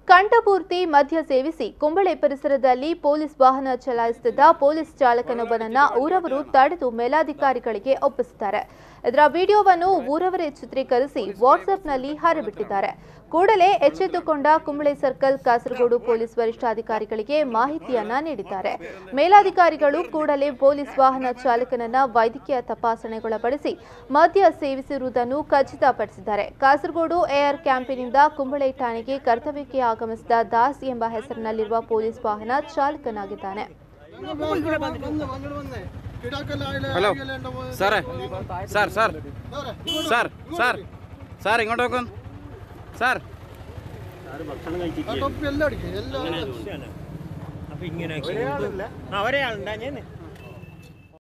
ಕಂಠಪೂರ್ತಿ ಮದ್ಯ ಸೇವಿಸಿ ಕುಂಬಳೆ ಪರಿಸರದಲ್ಲಿ ಪೊಲೀಸ್ ವಾಹನ ಚಲಾಯಿಸುತ್ತಿದ್ದ ಪೊಲೀಸ್ ಚಾಲಕನೊಬ್ಬನನ್ನ ಊರವರು ತಡೆದು ಮೇಲಾಧಿಕಾರಿಗಳಿಗೆ ಒಪ್ಪಿಸಿದ್ದಾರೆ ಇದರ ವಿಡಿಯೋವನ್ನು ಊರವರೇ ಚಿತ್ರೀಕರಿಸಿ ವಾಟ್ಸ್ಆಪ್ನಲ್ಲಿ ಹರಿಬಿಟ್ಟಿದ್ದಾರೆ ಕೂಡಲೇ ಎಚ್ಚೆತ್ತುಕೊಂಡ ಕುಂಬಳೆ ಸರ್ಕಲ್ ಕಾಸರಗೋಡು ಪೊಲೀಸ್ ವರಿಷ್ಠಾಧಿಕಾರಿಗಳಿಗೆ ಮಾಹಿತಿಯನ್ನ ನೀಡಿದ್ದಾರೆ ಮೇಲಾಧಿಕಾರಿಗಳು ಕೂಡಲೇ ಪೊಲೀಸ್ ವಾಹನ ಚಾಲಕನನ್ನ ವೈದ್ಯಕೀಯ ತಪಾಸಣೆಗೊಳಪಡಿಸಿ ಮದ್ಯ ಸೇವಿಸಿರುವುದನ್ನು ಖಚಿತಪಡಿಸಿದ್ದಾರೆ ಕಾಸರಗೋಡು ಏರ್ ಕ್ಯಾಂಪಿನಿಂದ ಕುಂಬಳೆ ಠಾಣೆಗೆ ಕರ್ತವ್ಯಕ್ಕೆ ಆಗಮಿಸಿದ ದಾಸ್ ಎಂಬ ಹೆಸರಿನಲ್ಲಿರುವ ಪೊಲೀಸ್ ವಾಹನ ಚಾಲಕನಾಗಿದ್ದಾನೆ ഹലോ സാറേ sir sir sir sir sir ഇങ്ങോട്ട് നോക്കും സാർ അപ്പൊ ഇങ്ങനെ അവരെ ആളുണ്ടാ ഞാൻ